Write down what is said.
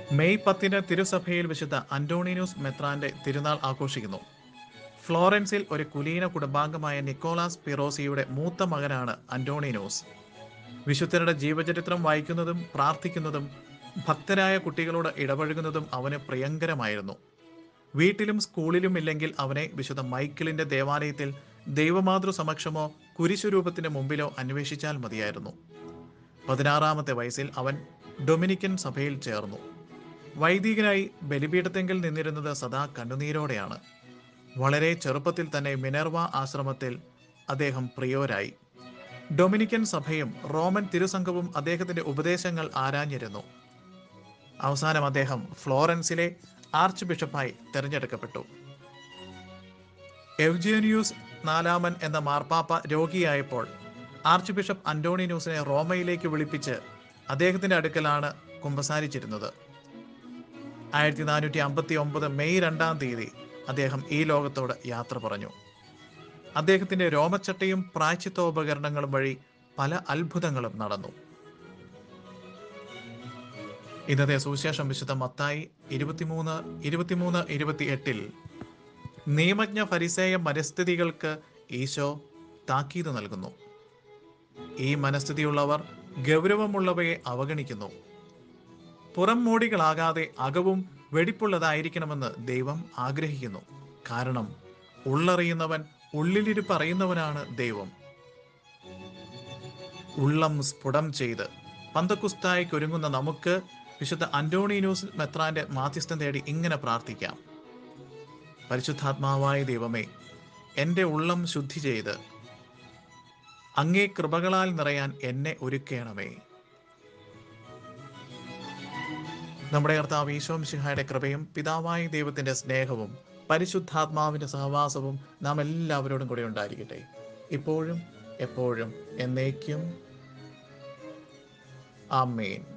May പത്തിന് തിരുസഭയിൽ വിശുദ്ധ അന്റോണിനൂസ് മെത്രാന്റെ തിരുനാൾ ആഘോഷിക്കുന്നു ഫ്ലോറൻസിൽ ഒരു കുലീന കുടുംബാംഗമായ നിക്കോളാസ് പിറോസിയുടെ മൂത്ത മകനാണ് അന്റോണിനോസ് വിശുദ്ധരുടെ ജീവചരിത്രം വായിക്കുന്നതും പ്രാർത്ഥിക്കുന്നതും ഭക്തരായ കുട്ടികളോട് ഇടപഴകുന്നതും അവന് പ്രിയങ്കരമായിരുന്നു വീട്ടിലും സ്കൂളിലും ഇല്ലെങ്കിൽ അവനെ വിശുദ്ധ മൈക്കിളിന്റെ ദേവാലയത്തിൽ ദൈവമാതൃ സമക്ഷമോ കുരിശുരൂപത്തിന്റെ മുമ്പിലോ അന്വേഷിച്ചാൽ മതിയായിരുന്നു പതിനാറാമത്തെ വയസ്സിൽ അവൻ ഡൊമിനിക്കൻ സഭയിൽ ചേർന്നു വൈദികനായി ബലിപീഠത്തെങ്കിൽ നിന്നിരുന്നത് സദാ കണ്ണുനീരോടെയാണ് വളരെ ചെറുപ്പത്തിൽ തന്നെ മിനർവ ആശ്രമത്തിൽ അദ്ദേഹം പ്രിയോരായി ഡൊമിനിക്കൻ സഭയും റോമൻ തിരുസംഘവും അദ്ദേഹത്തിന്റെ ഉപദേശങ്ങൾ ആരാഞ്ഞിരുന്നു അവസാനം അദ്ദേഹം ഫ്ലോറൻസിലെ ആർച്ച് ബിഷപ്പായി തെരഞ്ഞെടുക്കപ്പെട്ടു എവ്ജേനിയൂസ് നാലാമൻ എന്ന മാർപ്പാപ്പ രോഗിയായപ്പോൾ ആർച്ച് ബിഷപ്പ് അന്റോണിനൂസിനെ റോമയിലേക്ക് വിളിപ്പിച്ച് അദ്ദേഹത്തിന്റെ അടുക്കലാണ് കുമ്പസാരിച്ചിരുന്നത് ആയിരത്തി നാനൂറ്റി അമ്പത്തി ഒമ്പത് മെയ് രണ്ടാം തീയതി അദ്ദേഹം ഈ ലോകത്തോട് യാത്ര പറഞ്ഞു അദ്ദേഹത്തിന്റെ രോമച്ചട്ടയും പ്രായച്ചിത്തോപകരണങ്ങളും വഴി പല അത്ഭുതങ്ങളും നടന്നു ഇന്നത്തെ സുവിശേഷം വിശുദ്ധ മത്തായി ഇരുപത്തിമൂന്ന് ഇരുപത്തിമൂന്ന് ഇരുപത്തി എട്ടിൽ നിയമജ്ഞ ഫരിസേയ മനസ്ഥിതികൾക്ക് ഈശോ താക്കീത് നൽകുന്നു ഈ മനസ്ഥിതിയുള്ളവർ ഗൗരവമുള്ളവയെ അവഗണിക്കുന്നു പുറം മോടികളാകാതെ അകവും വെടിപ്പുള്ളതായിരിക്കണമെന്ന് ദൈവം ആഗ്രഹിക്കുന്നു കാരണം ഉള്ളറിയുന്നവൻ ഉള്ളിലിരിപ്പ് അറിയുന്നവനാണ് ദൈവം ഉള്ളം സ്ഫുടം ചെയ്ത് പന്തക്കുസ്തായ്ക്ക് ഒരുങ്ങുന്ന നമുക്ക് വിശുദ്ധ അന്റോണീനൂസ് മെത്രാന്റെ മാധ്യസ്ഥം തേടി ഇങ്ങനെ പ്രാർത്ഥിക്കാം പരിശുദ്ധാത്മാവായ ദൈവമേ എൻ്റെ ഉള്ളം ശുദ്ധി ചെയ്ത് അങ്ങേ കൃപകളാൽ നിറയാൻ എന്നെ ഒരുക്കേണമേ നമ്മുടെ കർത്താവ് ഈശോം ശിഹായുടെ കൃപയും പിതാവായ ദൈവത്തിന്റെ സ്നേഹവും പരിശുദ്ധാത്മാവിന്റെ സഹവാസവും നാം എല്ലാവരോടും കൂടെ ഉണ്ടായിരിക്കട്ടെ ഇപ്പോഴും എപ്പോഴും എന്നേക്കും ആമേൻ